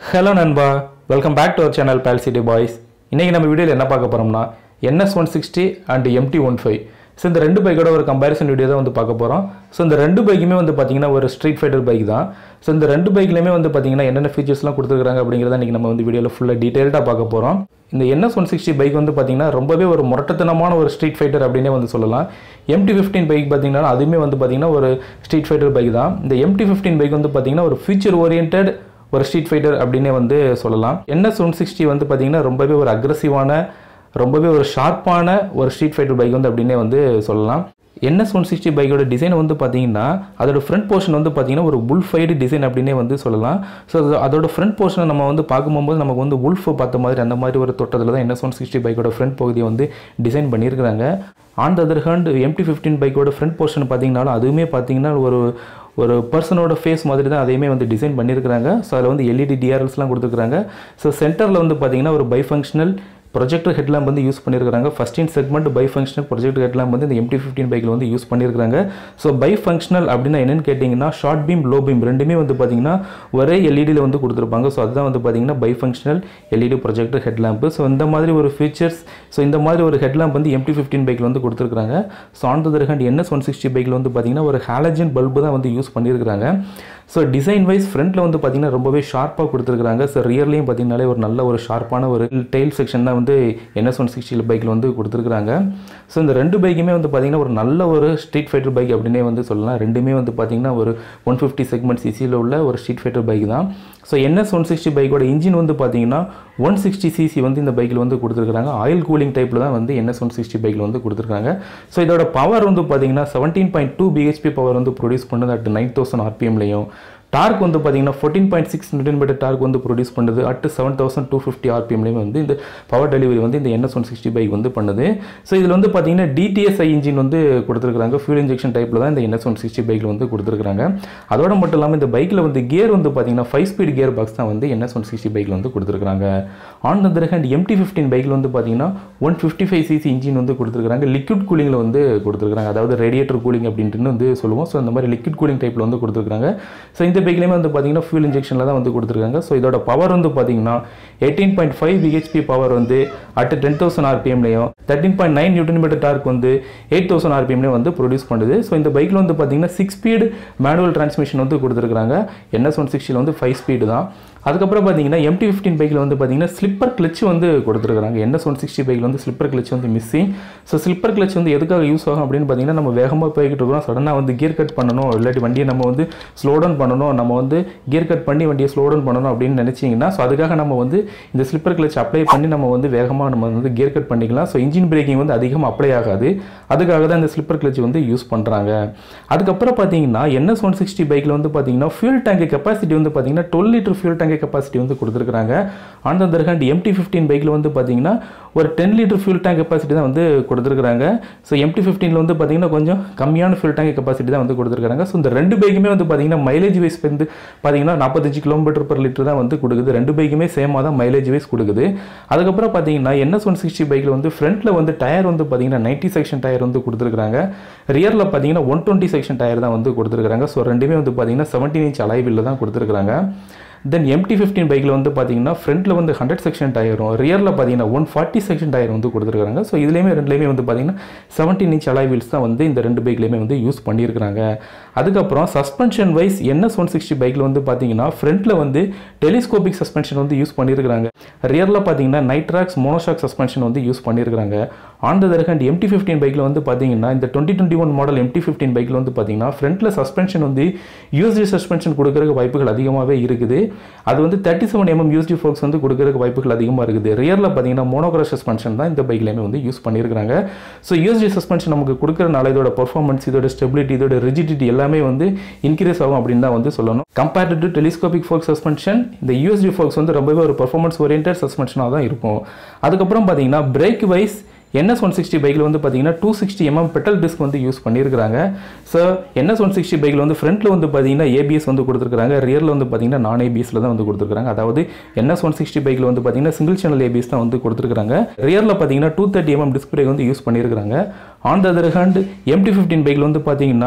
hello நண்பா welcome back to our channel பேல் city boys இன்றைக்கி நம்ம வீடியோவில் என்ன பார்க்க போகிறோம்னா NS one sixty and MT one five so இந்த ரெண்டு பைக்கோட ஒரு கம்பேரிசன் வீடியோ தான் வந்து பார்க்க போகிறோம் ஸோ இந்த ரெண்டு பைக்குமே வந்து பார்த்தீங்கன்னா ஒரு ஸ்ட்ரீட் ஃபைட்டர் பைக் தான் ஸோ இந்த ரெண்டு பைக்லையுமே வந்து பார்த்தீங்கன்னா என்னென்ன ஃபீச்சர்ஸ்லாம் கொடுத்துருக்காங்க அப்படிங்கிறத இன்றைக்கி நம்ம வந்து வீடியோவில் ஃபுல்லாக டீட்டெயில்டாக பார்க்க போகிறோம் இந்த என்எஸ் ஒன் சிக்ஸ்டி பைக் வந்து பார்த்தீங்கன்னா ரொம்பவே ஒரு முரட்டத்தனமான ஒரு ஸ்ட்ரீட் ஃபைட்டர் அப்படின்னே வந்து சொல்லலாம் எம்டி ஃபிஃப்டீன் பைக் பார்த்தீங்கன்னா அதுவுமே வந்து பார்த்தீங்கன்னா ஒரு ஸ்ட்ரீட் ஃபைட்டர் பைக் தான் இந்த எம்டி ஃபிஃப்டீன் பைக் வந்து பார்த்தீங்கன்னா ஒரு ஃபியூச்சர் ஓரியன்ட் ஒரு ஸ்ட்ரீட் ஃபைட்டர் அப்படின்னே வந்து சொல்லலாம் என்எஸ் ஒன் சிக்ஸ்டி வந்து பார்த்தீங்கன்னா ரொம்பவே ஒரு அக்ரஸிவான ரொம்பவே ஒரு ஷார்ப்பான ஒரு ஸ்ட்ரீட் ஃபைட்டர் பைக் வந்து அப்படின்னே வந்து சொல்லலாம் என்எஸ் ஒன் சிக்ஸ்டி பைக்கோட டிசைன் வந்து பார்த்தீங்கன்னா அதோட ஃப்ரண்ட் போர்ஷன் வந்து பார்த்தீங்கன்னா ஒரு புல் ஃபைடு டிசைன் அப்படின்னே வந்து சொல்லலாம் ஸோ அதோட ஃப்ரண்ட் போர்ஷனை நம்ம வந்து பார்க்கும்போது நமக்கு வந்து உல்ஃப் பார்த்த மாதிரி அந்த மாதிரி ஒரு தொட்டத்தில் தான் என்எஸ் ஒன் சிக்ஸ்டி பைக்கோட ஃப்ரண்ட் பகுதியை வந்து டிசைன் பண்ணியிருக்கிறாங்க on the other hand MT fifteen பைக்கோட ஃப்ரண்ட் போர்ஷன் பார்த்தீங்கன்னாலும் அதுவுமே பார்த்தீங்கன்னா ஒரு ஒரு பர்சனோட ஃபேஸ் மாதிரி தான் அதையுமே வந்து டிசைன் பண்ணியிருக்கிறாங்க ஸோ அதில் வந்து எல்இடி டிஆர்எல்ஸ்லாம் கொடுத்துருக்காங்க ஸோ சென்டரில் வந்து பார்த்தீங்கன்னா ஒரு பை ஃபங்க்ஷனல் ப்ரொஜெக்டர் ஹெட்லாம் வந்து யூஸ் பண்ணியிருக்காங்க first in segment bifunctional projector headlamp வந்து இந்த எம்டி ஃபிஃப்டின் பைக்கில் வந்து யூஸ் பண்ணியிருக்காங்க ஸோ பை ஃபங்க்ஷனல் அப்படின்னா என்னென்னு கேட்டிங்கன்னா ஷார்ட் பீம் லோ பீம் ரெண்டுமே வந்து பார்த்தீங்கன்னா ஒரே எல்இடியில் வந்து கொடுத்துருப்பாங்க ஸோ அதுதான் வந்து பார்த்தீங்கன்னா bifunctional LED projector headlamp so இந்த மாதிரி ஒரு ஃபீச்சர்ஸ் ஸோ இந்த மாதிரி ஒரு ஹெட்லாம்ப் வந்து எம்டி ஃபிஃப்டின் பைக்கில் வந்து கொடுத்துருக்காங்க so on the hand NS one sixty பைக்கில் வந்து பார்த்தீங்கன்னா ஒரு ஹாலஜன் பல்பு தான் வந்து யூஸ் பண்ணியிருக்காங்க ஸோ டிசைன் வைஸ் ஃப்ரண்ட்டில் வந்து பார்த்தீங்கன்னா ரொம்பவே ஷார்ப்பாக கொடுத்துருக்காங்க ஸோ ரியர்லையும் பார்த்தீங்கன்னாலே ஒரு நல்ல ஒரு ஷார்ப்பான ஒரு டெயில் செக்ஷன் தான் வந்து என்எஸ் ஒன் சிக்ஸ்டி பைக்கில் வந்து கொடுத்துருக்காங்க ஸோ இந்த ரெண்டு பைக்குமே வந்து பார்த்தீங்கன்னா ஒரு நல்ல ஒரு ஸ்ட்ரீட் ஃபைட்டர் பைக் அப்படின்னே வந்து சொல்லலாம் ரெண்டுமே வந்து பார்த்தீங்கன்னா ஒரு ஒன் ஃபிஃப்டி செக்மெண்ட் சிசியில் உள்ள ஒரு ஸ்ட்ரீட் ஃபைட்டர் பைக் தான் ஸோ என்எஸ் ஒன் சிக்ஸ்டி பைக்கோட இன்ஜின் வந்து பார்த்தீங்கன்னா ஒன் சிக்ஸ்டி சிசி வந்து இந்த பைக்கில் வந்து கொடுத்துருக்காங்க ஆயில் கூலிங் டைப்பில் தான் வந்து என்எஸ் ஒன் சிக்ஸ்டி பைக்கில் வந்து கொடுத்துருக்காங்க ஸோ இதோட பவர் வந்து பார்த்தீங்கன்னா seventeen point two BHP power வந்து ப்ரொடியூஸ் பண்ணுது அட் நைன் தௌசண்ட் ஆர்பிஎம்லையும் டார்க் வந்து பார்த்தீங்கன்னா fourteen point six newton metre torque வந்து ப்ரொடியூஸ் பண்ணுது at seven thousand two fifty ஆர்பிஎம்லேயும் வந்து இந்த பவர் டெலிவரி வந்து இந்த என்எஸ் ஒன் சிக்ஸ்டி பைக் வந்து பண்ணுது ஸோ இதில் வந்து பார்த்தீங்கன்னா டிடிஎஸ்ஐ இன்ஜின் வந்து கொடுத்துருக்காங்க ஃபியூல் இன்ஜெக்ஷன் டைப்பில் தான் இந்த என்எஸ் ஒன் சிக்ஸ்டி பைக்கில் வந்து கொடுத்துருக்காங்க அதோட மட்டும் இல்லாமல் இந்த பைக்கில் வந்து கியர் வந்து பார்த்தீங்கன்னா ஃபைவ் ஸ்பீட் கியர் பாக்ஸ் தான் வந்து என்எஸ் ஒன் சிக்ஸ்டி பைக்கில் வந்து கொடுத்துருக்காங்க on the hand MT fifteen பைக்கில் வந்து பார்த்தீங்கன்னா one fifty five CC engine வந்து கொடுத்துருக்காங்க லிக்விட் கூலிங்கில் வந்து கொடுத்துருக்காங்க அதாவது ரேடியேட்டர் கூலிங் அப்படின்ட்டு வந்து சொல்லுவோம் ஸோ அந்த மாதிரி லிக்விட் கூலிங் டைப்பில் வந்து கொடுத்துருக்காங்க ஸோ இந்த பைக்லேயுமே வந்து பார்த்தீங்கன்னா ஃபியூல் இன்ஜெக்ஷனில் தான் வந்து கொடுத்துருக்காங்க ஸோ இதோட பவர் வந்து பார்த்தீங்கன்னா eighteen point five BHP power வந்து அட் டென் தௌசண்ட் ஆர்பிஎம்லையும் thirteen point nine newton metre torque வந்து எயிட் தௌசண்ட் ஆர்பிஎம்லேயும் வந்து ப்ரொடியூஸ் பண்ணுது ஸோ இந்த பைக்கில் வந்து பார்த்தீங்கன்னா சிக்ஸ் ஸ்பீடு மேனுவல் டிரான்ஸ்மிஷன் வந்து கொடுத்துருக்காங்க என்எஸ் ஒன் சிக்ஸ்டியில் வந்து ஃபைவ் ஸ்பீடு தான் அதுக்கப்புறம் பார்த்தீங்கன்னா எம்டி ஃபிஃப்டின் பைக்கில் வந்து பார்த்தீங்கன்னா ஸ்லிப்பர் கிளச் வந்து கொடுத்துருக்காங்க என்எஸ் ஒன் சிக்ஸ்டி பைக்கில் வந்து ஸ்லிப்பர் கிளச் வந்து மிஸ்ஸிங் ஸோ ஸ்லிப்பர் கிளச் வந்து எதுக்காக யூஸ் ஆகும் அப்படின்னு பார்த்தீங்கன்னா நம்ம வேகமாக போய்கிட்டு இருக்கிறோம் சடனாக வந்து கியர் கட் பண்ணணும் இல்லாட்டி வண்டியை நம்ம வந்து ஸ்லோ டவுன் பண்ணணும் நம்ம வந்து கியர் கட் பண்ணி வண்டியை ஸ்லோ டவுன் பண்ணணும் அப்படின்னு நினச்சிங்கன்னா ஸோ அதுக்காக நம்ம வந்து இந்த ஸ்லிப்பர் கிளச் அப்ளை பண்ணி நம்ம வந்து வேகமாக நம்ம வந்து கியர் கட் பண்ணிக்கலாம் ஸோ இன்ஜின் பிரேக்கிங் வந்து அதிகமாக அப்ளை ஆகாது அதுக்காக தான் இந்த ஸ்லிப்பர் கிளச் வந்து யூஸ் பண்ணுறாங்க அதுக்கப்புறம் பார்த்தீங்கன்னா என்எஸ் ஒன் சிக்ஸ்டி பைக்கில் வந்து பார்த்தீங்கன்னா ஃபியூல் டேங்க் கெப்பாசிட்டி வந்து பார்த்தீங்கன்னா twelve litre fuel tank capacity வந்து கொடுத்துருக்காங்க on the hand MT fifteen பைக்கில் வந்து பார்த்தீங்கன்னா ஒரு ten litre fuel tank capacity தான் வந்து கொடுத்துருக்காங்க ஸோ எம்டி ஃபிஃப்டீனில் வந்து பார்த்தீங்கன்னா கொஞ்சம் கம்மியான ஃபியூல் டேங்க் கெப்பாசிட்டி தான் வந்து கொடுத்துருக்காங்க ஸோ இந்த ரெண்டு பைக்குமே வந்து பார்த்தீங்கன்னா மைலேஜ் வைஸ் வந்து பார்த்தீங்கன்னா நாற்பத்தஞ்சு கிலோமீட்டர் பர் லிட்டர் தான் வந்து கொடுக்குது ரெண்டு பைக்குமே சேமாக தான் மைலேஜ் வைஸ் கொடுக்குது அதுக்கப்புறம் பார்த்தீங்கன்னா என்எஸ் ஒன் சிக்ஸ்டி பைக்கில் வந்து ஃப்ரண்ட்டில் வந்து டயர் வந்து பார்த்தீங்கன்னா நைன்ட்டி செக்ஷன் டயர் வந்து கொடுத்துருக்காங்க ரியரில் பார்த்தீங்கன்னா ஒன் டுவெண்ட்டி செக்ஷன் டயர் தான் வந்து கொடுத்துருக்காங்க ஸோ ரெண்டுமே வந்து பார்த்தீங்கன்னா செவன்டீன் இன்ச் அலைவில் தான் கொடுத்துருக்காங்க தென் எம்டி ஃபிஃப்டின் பைக்கில் வந்து பார்த்தீங்கன்னா ஃப்ரண்ட்டில் வந்து ஹண்ட்ரட் செக்ஷன் டயரும் ரியரில் பார்த்தீங்கன்னா ஒன் ஃபார்ட்டி செக்ஷன் டயர் வந்து கொடுத்துருக்காங்க ஸோ இதுலேயுமே ரெண்டுலேயுமே வந்து பார்த்தீங்கன்னா செவன்டீன் இன்ச் அலாய் வீல்ஸ் தான் வந்து இந்த ரெண்டு பைக்லேயுமே வந்து யூஸ் பண்ணியிருக்காங்க அதுக்கப்புறம் suspension wise NS one sixty பைக்கில் வந்து பார்த்தீங்கன்னா ஃப்ரண்ட்டில் வந்து டெலிஸ்கோபிக் சஸ்பென்ஷன் வந்து யூஸ் பண்ணியிருக்காங்க ரியரில் பார்த்தீங்கன்னா நைட்ராக்ஸ் மோனோஷாக் சஸ்பென்ஷன் வந்து யூஸ் பண்ணியிருக்காங்க on the hand MT fifteen பைக்கில் வந்து பார்த்தீங்கன்னா இந்த twenty twenty one model MT fifteen பைக்கில் வந்து பார்த்தீங்கன்னா ஃப்ரண்ட்டில் சஸ்பென்ஷன் வந்து யூஎஸ்டி சஸ்பென்ஷன் கொடுக்கறதுக்கு வாய்ப்புகள் அதிகமாகவே இருக்குது அது வந்து thirty seven mm USD forks வந்து கொடுக்கறதுக்கு வாய்ப்புகள் அதிகமாக இருக்குது ரியரில் பார்த்தீங்கன்னா மோனோகிராஸ் சஸ்பென்ஷன் தான் இந்த பைக்லேயுமே வந்து யூஸ் பண்ணியிருக்காங்க ஸோ யூஎஸ்டி சஸ்பென்ஷன் நமக்கு கொடுக்குறனால இதோட பர்ஃபார்மன்ஸ் இதோட ஸ்டெபிலிட்டி இதோட ரிஜிடிட்டி எல்லாமே வந்து இன்க்ரீஸ் ஆகும் அப்படின்னு தான் வந்து சொல்லணும் compared to telescopic fork suspension இந்த யூஎஸ்டி ஃபோக்ஸ் வந்து ரொம்பவே ஒரு பர்ஃபார்மன்ஸ் ஓரியன்ட் சஸ்பென்ஷனாக தான் இருக்கும் அதுக்கப்புறம் பார்த்தீங்கன்னா brake wise NS one sixty பைக்கில் வந்து பார்த்தீங்கன்னா two sixty mm petal disc வந்து யூஸ் பண்ணியிருக்காங்க ஸோ என்எஸ் ஒன் சிக்ஸ்டி பைக்கில் வந்து ஃப்ரண்ட்டில் வந்து பார்த்தீங்கன்னா ஏபிஎஸ் வந்து கொடுத்துருக்காங்க ரியரில் வந்து பார்த்தீங்கன்னா நான் ஏபிஎஸ்ல தான் வந்து கொடுத்துருக்காங்க அதாவது என்எஸ் ஒன் சிக்ஸ்டி பைக்கில் வந்து பார்த்தீங்கன்னா சிங்கிள் சேனல் ஏபிஎஸ் தான் வந்து கொடுத்துருக்காங்க ரியரில் பார்த்தீங்கன்னா two thirty mm disc brake வந்து யூஸ் பண்ணியிருக்காங்க on the other hand MT fifteen பைக்கில் வந்து பார்த்தீங்கன்னா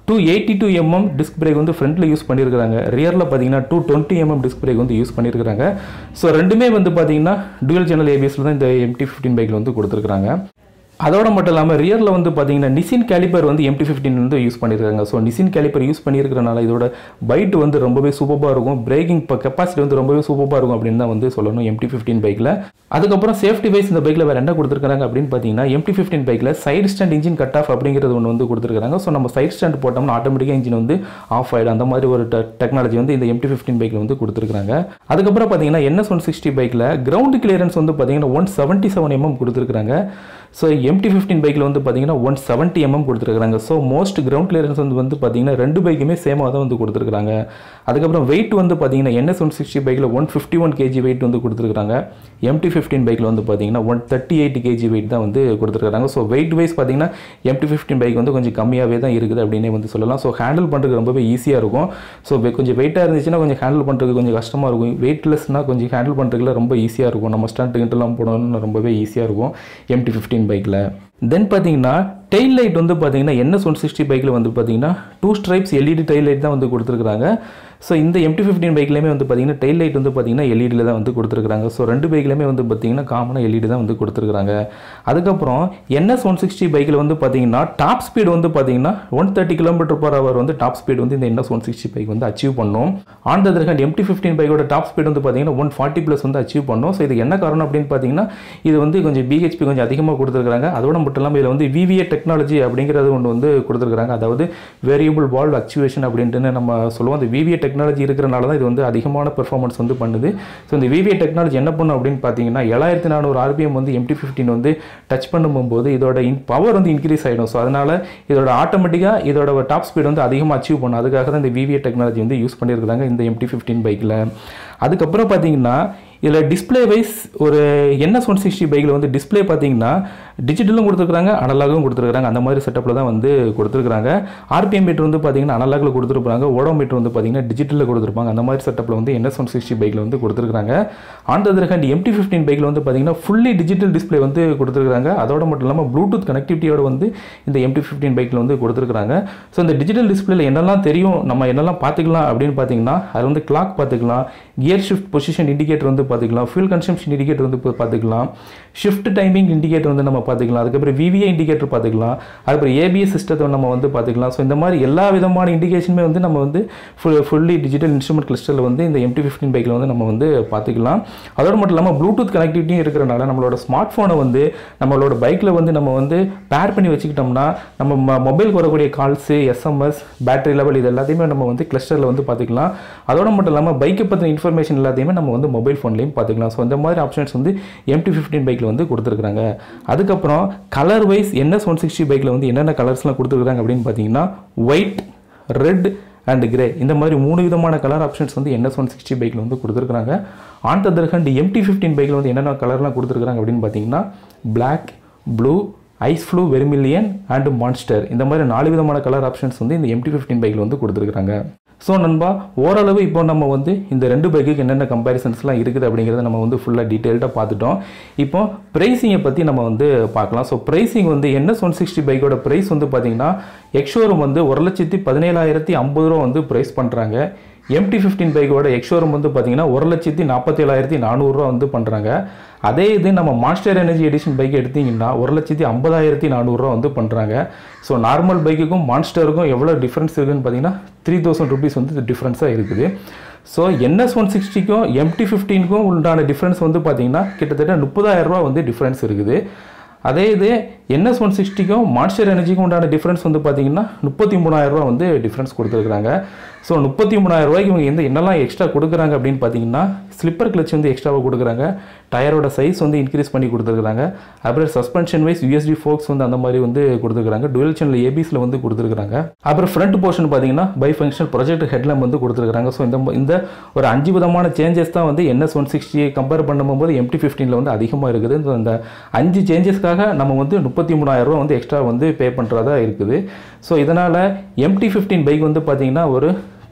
two eighty two mm disc brake வந்து ஃப்ரண்ட்டில் யூஸ் பண்ணியிருக்காங்க ரியரில் பார்த்தீங்கன்னா two twenty mm disc brake வந்து யூஸ் பண்ணியிருக்காங்க ஸோ ரெண்டுமே வந்து பார்த்தீங்கன்னா டுவல் சேனல் ஏபிஎஸ்ல தான் இந்த எம்டி ஃபிஃப்டின் பைக்கில் வந்து கொடுத்துருக்காங்க அதோட மட்டும் இல்லாமல் ரியரில் வந்து பார்த்தீங்கன்னா நிசின் கேலிப்பர் வந்து எம்டி ஃபிஃப்டின் வந்து யூஸ் பண்ணியிருக்காங்க ஸோ நிசின் கேலிப்பர் யூஸ் பண்ணியிருக்கிறனால இதோட பைட் வந்து ரொம்பவே சூப்பராக இருக்கும் பிரேக்கிங் இப்போ கெப்பாசிட்டி வந்து ரொம்பவே சூப்பராக இருக்கும் அப்படின்னு தான் வந்து சொல்லணும் எம்டி ஃபிஃப்டின் பைக்கில் அதுக்கப்புறம் சேஃப்டி வைஸ் இந்த பைக்கில் வேறு என்ன கொடுத்துருக்காங்க அப்படின்னு பார்த்தீங்கன்னா எம்டி ஃபிஃப்டின் பைக்கில் side stand engine cut off அப்படிங்கிறது ஒன்று வந்து கொடுத்துருக்காங்க ஸோ நம்ம சைடு ஸ்டாண்ட் போட்டோம்னா ஆட்டோமேட்டிக்காக இன்ஜின் வந்து ஆஃப் ஆகிடும் அந்த மாதிரி ஒரு டெக்னாலஜி வந்து இந்த எம்டி ஃபிஃப்டின் பைக்கில் வந்து கொடுத்துருக்காங்க அதுக்கப்புறம் பார்த்தீங்கன்னா என்எஸ் ஒன் சிக்ஸ்டி பைக்கில் கிரவுண்ட் கிளியரன்ஸ் வந்து பார்த்தீங்கன்னா ஒன் செவன்ட்டி செவன் எம்எம் கொடுத்துருக்காங்க ஸோ எம்டி ஃபிஃப்டின் பைக்கில் வந்து பார்த்தீங்கன்னா ஒன் செவன்ட்டி எம்எம் கொடுத்துருக்காங்க ஸோ மோஸ்ட் கிரவுண்ட் கிளியரன்ஸ் வந்து வந்து பார்த்தீங்கன்னா ரெண்டு பைக்குமே சேமாக தான் வந்து கொடுத்துருக்காங்க அதுக்கப்புறம் வெயிட் வந்து பார்த்தீங்கன்னா என்எஸ் ஒன் சிக்ஸ்டி பைக்கில் one fifty one KG weight வந்து கொடுத்துருக்காங்க எம்டி ஃபிஃப்டின் பைக்கில் வந்து பார்த்தீங்கன்னா one thirty eight KG weight தான் வந்து கொடுத்துருக்காங்க ஸோ வெயிட் வைஸ் பார்த்தீங்கன்னா எம்டி ஃபிஃப்டின் பைக் வந்து கொஞ்சம் கம்மியாகவே தான் இருக்குது அப்படின்னே வந்து சொல்லலாம் ஸோ ஹேண்டில் பண்ணுறதுக்கு ரொம்பவே ஈஸியாக இருக்கும் ஸோ கொஞ்சம் வெயிட்டாக இருந்துச்சுன்னா கொஞ்சம் ஹேண்டில் பண்ணுறதுக்கு கொஞ்சம் கஷ்டமாக இருக்கும் வெயிட்லெஸ்னால் கொஞ்சம் ஹேண்டில் பண்ணுறதுக்குல ரொம்ப ஈஸியாக இருக்கும் நம்ம ஸ்டண்ட் கிட்டலாம் போடணும்னு ரொம்பவே ஈஸியாக இருக்கும் எம்டி ஃபிஃப்டின் பைக்கில் தென் பார்த்தீங்கன்னா டெயில் லைட் வந்து பார்த்தீங்கன்னா என்எஸ் ஒன் சிக்ஸ்டி பைக்கில் வந்து பார்த்தீங்கன்னா two stripes LED tail light தான் வந்து கொடுத்துருக்காங்க ஸோ இந்த எம்டி ஃபிஃப்டின் பைக்லேயுமே வந்து பார்த்தீங்கன்னா டெயில் லைட் வந்து பார்த்தீங்கன்னா எல்இடியில் தான் வந்து கொடுத்துருக்காங்க ஸோ ரெண்டு பைக்லையுமே வந்து பார்த்தீங்கன்னா காமனாக எல்இடி தான் வந்து கொடுத்துருக்காங்க அதுக்கப்புறம் என்எஸ் ஒன் சிக்ஸ்டி பைக்கில் வந்து பார்த்தீங்கன்னா டாப் ஸ்பீடு வந்து பார்த்தீங்கன்னா one thirty kilometre per hour வந்து டாப் ஸ்பீடு வந்து இந்த என்எஸ் ஒன் சிக்ஸ்டி பைக் வந்து அச்சீவ் பண்ணும் on the other hand MT fifteen பைக்கோட டாப் ஸ்பீடு வந்து பார்த்தீங்கன்னா ஒன் ஃபார்ட்டி ப்ளஸ் வந்து அச்சீவ் பண்ணும் ஸோ இது என்ன காரணம் அப்படின்னு பார்த்தீங்கன்னா இது வந்து கொஞ்சம் பிஹெச்பி கொஞ்சம் அதிகமாக கொடுத்துருக்காங்க அதோட மட்டும் இல்லாமல் இதில் வந்து விவிஏ டெக்னாலஜி அப்படிங்கிறது ஒன்று வந்து கொடுத்துருக்காங்க அதாவது வேரியபிள் வால்வ் அக்சுவேஷன் அப்படின்ட்டு நம்ம சொல்லுவோம் அந்த விவிஏ டெக்னாலஜி இருக்கிறனால தான் இது வந்து அதிகமான பெர்ஃபார்மன்ஸ் வந்து பண்ணுது ஸோ இந்த விவிஏ டெக்னாலஜி என்ன பண்ணும் அப்படின்னு பார்த்தீங்கன்னா ஏழாயிரத்தி நானூறு ஆர்பிஎம் வந்து எம்டி ஃபிஃப்டின் வந்து டச் பண்ணும்போது இதோட இன் பவர் வந்து இன்க்ரீஸ் ஆகிடும் ஸோ அதனால் இதோட ஆட்டோமேட்டிக்காக இதோட டாப் ஸ்பீடு வந்து அதிகமாக அச்சீவ் பண்ணும் அதுக்காக தான் இந்த விவிஏ டெக்னாலஜி வந்து யூஸ் பண்ணியிருக்காங்க இந்த எம்டி ஃபிஃப்டின் பைக்கில் அதுக்கப்புறம் பார்த்தீங்கன்னா இதில் டிஸ்பிளே வைஸ் ஒரு என்எஸ் ஒன் சிக்ஸ்டி பைக்கில் வந்து டிஸ்பிளே பார்த்தீங்கன்னா டிஜிட்டலும் கொடுத்துருக்காங்க அனலாகவும் கொடுத்துருக்காங்க அந்த மாதிரி செட்டப்பில் தான் வந்து கொடுத்துருக்காங்க ஆர்பிஎம் மீட்டர் வந்து பார்த்தீங்கன்னா அனலாகில் கொடுத்துருப்பாங்க ஓடோ மீட்டர் வந்து பார்த்தீங்கன்னா டிஜிட்டலில் கொடுத்துருப்பாங்க அந்த மாதிரி செட்டப்பில் வந்து என்எஸ் ஒன் சிக்ஸ்டி பைக்கில் வந்து கொடுத்துருக்காங்க on the other hand MT fifteen பைக்கில் வந்து பார்த்தீங்கன்னா ஃபுல்லி டிஜிட்டல் டிஸ்பிளே வந்து கொடுத்துருக்காங்க அதோட மட்டும் இல்லாமல் ப்ளூடூத் கனெக்டிவிட்டியோட வந்து இந்த எம்டி ஃபிஃப்டின் பைக்கில் வந்து கொடுத்துருக்காங்க ஸோ இந்த டிஜிட்டல் டிஸ்பிளேல என்னெல்லாம் தெரியும் நம்ம என்னெல்லாம் பார்த்துக்கலாம் அப்படின்னு பார்த்தீங்கன்னா அது வந்து கிளாக் பார்த்துக்கலாம் கியர் ஷிஃப்ட் பொசிஷன் இண்டிகேட்டர் வந்து பார்த்துக்கலாம் ஃபியூல் கன்சம்ஷன் இண்டிகேட்டர் வந்து பார்த்துக்கலாம் ஷிஃப்ட் டைமிங் இண்டிகேட்டர் வந்து நம்ம பார்த்துக்கலாம் அதுக்கப்புறம் விவிஏ இண்டிகேட்டர் பார்த்துக்கலாம் அதுக்கப்புறம் ஏபிஎஸ் சிஸ்டத்தை நம்ம வந்து பார்த்துக்கலாம் ஸோ இந்த மாதிரி எல்லா விதமான இண்டிகேஷனுமே வந்து நம்ம வந்து ஃபுல் ஃபுல்லி டிஜிட்டல் இன்ஸ்ட்ருமெண்ட் கிளஸ்டரில் வந்து இந்த எம்டி ஃபிஃப்டின் பைக்கில் வந்து நம்ம வந்து பார்த்துக்கலாம் அதோட மட்டும் இல்லாமல் ப்ளூடூத் கனெக்டிவிட்டியும் இருக்கிறனால நம்மளோட ஸ்மார்ட் ஃபோனை வந்து நம்மளோட பைக்கில் வந்து நம்ம வந்து பேர் பண்ணி வச்சுக்கிட்டோம்னா நம்ம மொபைலுக்கு வரக்கூடிய கால்ஸு எஸ்எம்எஸ் பேட்டரி லெவல் இது எல்லாத்தையுமே நம்ம வந்து கிளஸ்டரில் வந்து பார்த்துக்கலாம் அதோட மட்டும் இல்லாமல் பைக்கை பற்றின இன்ஃபர்மேஷன் எல்லாத்தையுமே நம்ம வந்து மொபைல் ஃபோன்லேயும் பார்த்துக்கலாம் ஸோ இந்த மாதிரி ஆப்ஷன்ஸ் வந்து எம்டி ஃபிஃப்டின் பைக்கில் வந்து கொடுத்துருக்காங்க அதுக்கப்புறம் colour wise NS one sixty பைக்கில் வந்து என்னென்ன கலர்ஸ்லாம் கொடுத்துருக்காங்க அப்படின்னு பார்த்தீங்கன்னா ஒயிட் ரெட் அண்ட் கிரே இந்த மாதிரி மூணு விதமான கலர் ஆப்ஷன்ஸ் வந்து என்எஸ் ஒன் சிக்ஸ்டி பைக்கில் வந்து கொடுத்துருக்காங்க on the other hand MT fifteen பைக்கில் வந்து என்னென்ன கலர்லாம் கொடுத்துருக்காங்க அப்படின்னு பார்த்தீங்கன்னா black blue ice blue vermilion and monster இந்த மாதிரி நாலு விதமான கலர் ஆப்ஷன்ஸ் வந்து இந்த எம்டி ஃபிஃப்டின் பைக்கில் வந்து கொடுத்துருக்காங்க ஸோ நண்பா ஓரளவு இப்போ நம்ம வந்து இந்த ரெண்டு பைக்குக்கு என்னென்ன கம்பேரிசன்ஸ்லாம் இருக்குது அப்படிங்கிறத நம்ம வந்து ஃபுல்லாக டீட்டெயில்டாக பார்த்துட்டோம் இப்போ ப்ரைஸிங்கை பற்றி நம்ம வந்து பார்க்கலாம் ஸோ ப்ரைஸிங் வந்து என்எஸ் ஒன் சிக்ஸ்டி பைக்கோட ப்ரைஸ் வந்து பார்த்தீங்கன்னா எக்ஷோரூம் வந்து ஒரு லட்சத்தி பதினேழாயிரத்தி ஐம்பது ரூபா வந்து ப்ரைஸ் பண்ணுறாங்க எம்டி ஃபிஃப்டின் பைக்கோட எக்ஷோரூம் வந்து பார்த்தீங்கன்னா ஒரு லட்சத்தி நாற்பத்தி ஏழாயிரத்தி நானூறுரூவா வந்து பண்ணுறாங்க அதே இது நம்ம மாஸ்டர் எனர்ஜி எடிஷன் பைக் எடுத்தீங்கன்னா ஒரு லட்சத்தி ஐம்பதாயிரத்தி நானூறுரூவா வந்து பண்ணுறாங்க ஸோ நார்மல் பைக்குக்கும் மான்ஸ்டருக்கும் எவ்வளோ டிஃப்ரென்ஸ் இருக்குதுன்னு பார்த்தீங்கன்னா த்ரீ தௌசண்ட் ருபீஸ் வந்து டிஃப்ரென்ஸாக இருக்குது ஸோ என்எஸ் ஒன் சிக்ஸ்டிக்கும் எம்டி ஃபிஃப்டீனுக்கும் உண்டான டிஃப்ரென்ஸ் வந்து பார்த்தீங்கன்னா கிட்டத்தட்ட முப்பதாயிரம் ரூபா வந்து டிஃப்ரென்ஸ் இருக்குது அதே இது என்எஸ் ஒன் சிக்ஸ்டிக்கும் மான்ஸ்டர் எனர்ஜிக்கும் உண்டான டிஃப்ரென்ஸ் வந்து பார்த்தீங்கன்னா முப்பத்தி மூணாயிரம் ரூபா வந்து டிஃப்ரென்ஸ் கொடுத்துருக்காங்க ஸோ முப்பத்தி மூணாயிரம் ரூபாய்க்கு இவங்க எந்த என்னெல்லாம் எக்ஸ்ட்ரா கொடுக்குறாங்க அப்படின்னு பார்த்தீங்கன்னா ஸ்லிப்பர் கிளச் வந்து எக்ஸ்ட்ராவாக கொடுக்குறாங்க டயரோட சைஸ் வந்து இன்க்ரீஸ் பண்ணி கொடுத்துருக்காங்க அப்புறம் சஸ்பென்ஷன் வைஸ் யூஎஸ்டி ஃபோக்ஸ் வந்து அந்த மாதிரி வந்து கொடுத்துருக்காங்க டுவெல் சேனல் ஏபிஸில் வந்து கொடுத்துருக்காங்க அப்புறம் ஃப்ரண்ட் போர்ஷன் பார்த்தீங்கன்னா பை ஃபங்க்ஷன் ப்ரொஜெக்ட் ஹெட்லாம் வந்து கொடுத்துருக்காங்க ஸோ இந்த இந்த ஒரு அஞ்சு விதமான சேஞ்சஸ் தான் வந்து என்எஸ் ஒன் சிக்ஸ்டியை கம்பேர் பண்ணும்போது எம்டி ஃபிஃப்டீனில் வந்து அதிகமாக இருக்குது இந்த- இந்த அஞ்சு சேஞ்சஸ்க்காக நம்ம வந்து முப்பத்தி மூணாயிரம் ரூபா வந்து எக்ஸ்ட்ரா வந்து பே பண்ணுறதா இருக்குது ஸோ இதனால் எம்டி ஃபிஃப்டீன் பைக் வந்து பார்த்தீங்கன்னா ஒரு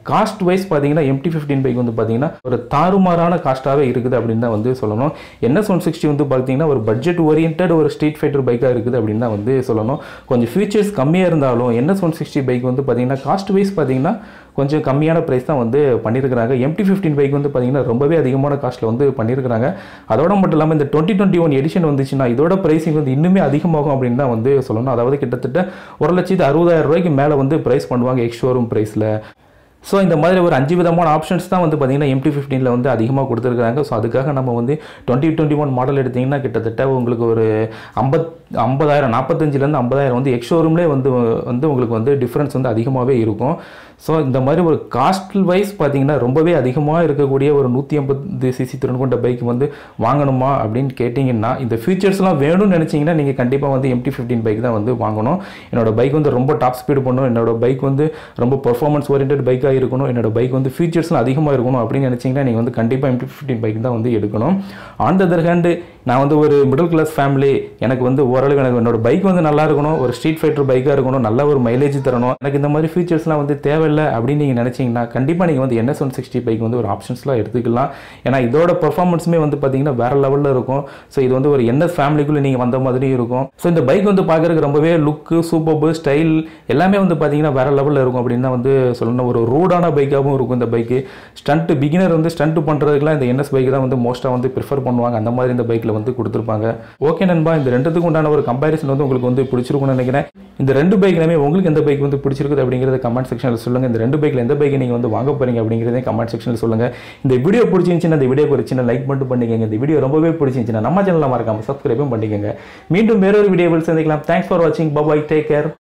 காஸ்ட் வைஸ் பார்த்தீங்கன்னா எம்டி ஃபிஃப்டீன் பைக் வந்து பார்த்தீங்கன்னா ஒரு தாறுமாறான காஸ்ட்டாகவே இருக்குது அப்படின்னு தான் வந்து சொல்லணும் என்எஸ் ஒன் சிக்ஸ்டி வந்து பார்த்தீங்கன்னா ஒரு பட்ஜெட் ஓரியன்ட் ஒரு ஸ்ட்ரீட் ஃபைட்டர் பைக்காக இருக்குது அப்படின்னு தான் வந்து சொல்லணும் கொஞ்சம் ஃபீச்சர்ஸ் கம்மியாக இருந்தாலும் என்எஸ் ஒன் சிக்ஸ்டி பைக் வந்து பார்த்தீங்கன்னா காஸ்ட் வைஸ் பார்த்தீங்கன்னா கொஞ்சம் கம்மியான ப்ரைஸ் தான் வந்து பண்ணியிருக்கிறாங்க எம்டி ஃபிஃப்டின் பைக் வந்து பார்த்தீங்கன்னா ரொம்பவே அதிகமான காஸ்ட்டில் வந்து பண்ணியிருக்கிறாங்க அதோட மட்டும் இல்லாமல் இந்த டுவெண்ட்டி டுவெண்ட்டி ஒன் எடிஷன் வந்துச்சுன்னா இதோட ப்ரைஸிங் வந்து இன்னுமே அதிகமாகும் அப்படின்னு தான் வந்து சொல்லணும் அதாவது கிட்டத்தட்ட ஒரு லட்சத்து அறுபதாயிரம் ரூபாய்க்கு மேலே வந்து ப்ரைஸ் பண்ணுவாங்க எக்ஸ் ஷோரூம் ப்ரைஸில் ஸோ இந்த மாதிரி ஒரு அஞ்சு விதமான ஆப்ஷன்ஸ் தான் வந்து பார்த்தீங்கன்னா எம்டி ஃபிஃப்டீனில் வந்து அதிகமாக கொடுத்துருக்காங்க ஸோ அதுக்காக நம்ம வந்து டுவெண்ட்டி டுவெண்ட்டி ஒன் மாடல் எடுத்திங்கன்னா கிட்டத்தட்ட உங்களுக்கு ஒரு ஐம்பத் ஐம்பதாயிரம் நாற்பத்தஞ்சிலேருந்து ஐம்பதாயிரம் வந்து எக்ஸ் ஷோரூம்லேயே வந்து வந்து உங்களுக்கு வந்து டிஃப்ரென்ஸ் வந்து அதிகமாகவே இருக்கும் ஸோ இந்த மாதிரி ஒரு காஸ்ட் வைஸ் பார்த்தீங்கன்னா ரொம்பவே அதிகமாக இருக்கக்கூடிய ஒரு நூற்றி ஐம்பது சிசி திறன் கொண்ட பைக் வந்து வாங்கணுமா அப்படின்னு கேட்டிங்கன்னா இந்த ஃபீச்சர்ஸ்லாம் வேணும்னு நினச்சிங்கன்னா நீங்கள் கண்டிப்பாக வந்து எம்டி ஃபிஃப்டீன் பைக் தான் வந்து வாங்கணும் என்னோட பைக் வந்து ரொம்ப டாப் ஸ்பீடு பண்ணும் என்னோட பைக் வந்து ரொம்ப பெர்ஃபார்மன்ஸ் ஓரியன்ட் பைக்காக இருக்கணும் என்னோட பைக் வந்து ஃபீச்சர்ஸ்லாம் அதிகமாக இருக்கணும் அப்படின்னு நினச்சிங்கன்னா நீங்கள் வந்து கண்டிப்பாக எம்டி ஃபிஃப்டீன் பைக் தான் வந்து எடுக்கணும் ஆன் த அதர் ஹேண்டு நான் வந்து ஒரு மிடில் கிளாஸ் ஃபேமிலி எனக்கு வந்து ஓரளவு எனக்கு என்னோட பைக் வந்து நல்லா இருக்கணும் ஒரு ஸ்ட்ரீட் ஃபைட்டர் பைக்காக இருக்கணும் நல்ல ஒரு மைலேஜ் தரணும் எனக்கு இந்த மாதிரி ஃபீச்சர்ஸ்லாம் வந்து தேவையில்லை அப்படின்னு நீங்கள் நினச்சிங்கன்னா கண்டிப்பாக நீங்கள் வந்து என்எஸ் ஒன் சிக்ஸ்டி பைக் வந்து ஒரு ஆப்ஷன்ஸ்லாம் எடுத்துக்கலாம் ஏன்னா இதோட பர்ஃபார்மன்ஸுமே வந்து பார்த்தீங்கன்னா வேற லெவலில் இருக்கும் ஸோ இது வந்து ஒரு என்எஸ் ஃபேமிலிக்குள்ளே நீங்கள் வந்த மாதிரி இருக்கும் ஸோ இந்த பைக் வந்து பார்க்குறதுக்கு ரொம்பவே லுக்கு சூப்பர்பு ஸ்டைல் எல்லாமே வந்து பார்த்தீங்கன்னா வேற லெவலில் இருக்கும் அப்படின்னு தான் வந்து சொல்லணும் ஒரு ரூடான பைக்காகவும் இருக்கும் இந்த பைக்கு ஸ்டண்ட் பிகினர் வந்து ஸ்டண்ட் பண்ணுறதுக்குலாம் இந்த என்எஸ் பைக் தான் வந்து மோஸ்ட்டாக வந்து ப்ரிஃபர் பண்ணுவாங்க அந்த மாதிரி இந்த பைக்கில் வந்து கொடுத்துருப்பாங்க ஓகே நண்பா இந்த ரெண்டுத்துக்கு உண்டான ஒரு கம்பேரிசன் வந்து உங்களுக்கு வந்து பிடிச்சிருக்கும்னு நினைக்கிறேன் இந்த ரெண்டு பைக்லையுமே உங்களுக்கு எந்த பைக் வந்து பிடிச்சிருக்குது அப்படிங்கிறத கமெண்ட் செக்ஷனில் சொல்லுங்கள் இந்த ரெண்டு பைக்கில் எந்த பைக் நீங்கள் வந்து வாங்க போறீங்க அப்படிங்கிறதே கமெண்ட் செக்ஷனில் சொல்லுங்கள் இந்த வீடியோ பிடிச்சிருந்துச்சுன்னா இந்த வீடியோ ஒரு சின்ன லைக் மட்டும் பண்ணிக்கங்க இந்த வீடியோ ரொம்பவே பிடிச்சிருந்துச்சுன்னா நம்ம சேனலில் மறக்காம சப்ஸ்கிரைபும் பண்ணிக்கங்க மீண்டும் வேறொரு வீடியோவில் சந்திக்கலாம் தேங்க்ஸ் ஃபார் வாட்சிங் பாய் டேக் கேர்